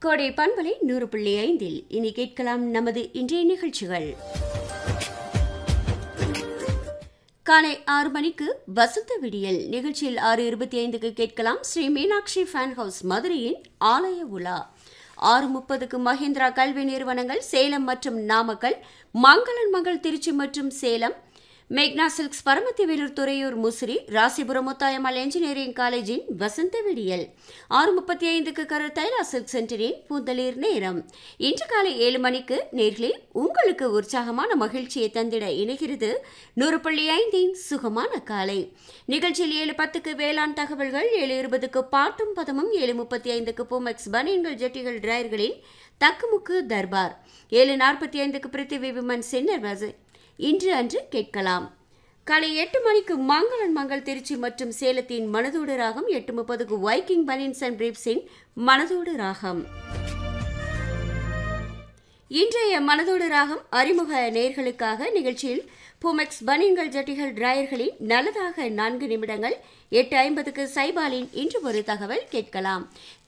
கோடை பண்பலை நூறு புள்ளி ஐந்தில் இனி கேட்கலாம் நமது இன்றைய நிகழ்ச்சிகள் காலை ஆறு மணிக்கு வசந்த விடியல் நிகழ்ச்சியில் ஆறு இருபத்தி ஐந்துக்கு கேட்கலாம் ஸ்ரீ மீனாட்சி ஃபேன் ஹவுஸ் மதுரையின் ஆலய உலா ஆறு முப்பதுக்கு மஹிந்திரா கல்வி நிறுவனங்கள் சேலம் மற்றும் நாமக்கல் மங்களன் மங்கள் திருச்சி மற்றும் சேலம் மேக்னா சில்க்ஸ் பரமத்தி வேலூர் துறையூர் முசிறி ராசிபுரம் முத்தாயம்மாள் என்ஜினியரிங் காலேஜின் வசந்த விடியல் ஆறு முப்பத்தி ஐந்துக்கு கரு தைலா சில்க் சென்டரின் பூந்தளிர் நேரம் இன்று காலை ஏழு மணிக்கு நேர்களே உங்களுக்கு உற்சாகமான மகிழ்ச்சியை தந்திட இணைகிறது நூறு புள்ளி ஐந்தின் சுகமான காலை நிகழ்ச்சியில் ஏழு பத்துக்கு வேளாண் தகவல்கள் ஏழு இருபதுக்கு பாட்டும் பதமும் ஏழு முப்பத்தி ஐந்துக்கு பூமெக்ஸ் பனியன்கள் ஜெட்டிகள் டிரையர்களின் தக்குமுக்கு தர்பார் ஏழு நாற்பத்தி ஐந்துக்கு பிருத்திவி விமன் சின்னர் வசை இன்று அன்று கேட்கலாம் காலை எட்டு மணிக்கு மங்களன் மங்கள் திருச்சி மற்றும் சேலத்தின் மனதோடு ராகம் எட்டு முப்பதுக்கு வைக்கிங் பனின்ஸ் அண்ட் பிரீப்ஸின் மனதோடு ராகம் இன்றைய மனதோடு ராகம் அறிமுக நேர்களுக்காக நிகழ்ச்சியில் பூமெக்ஸ் பனியன்கள் ஜட்டிகள் டிராயர்களின் நல்லதாக நான்கு நிமிடங்கள் எட்டு ஐம்பதுக்கு சைபாலின் இன்று ஒரு தகவல் கேட்கலாம்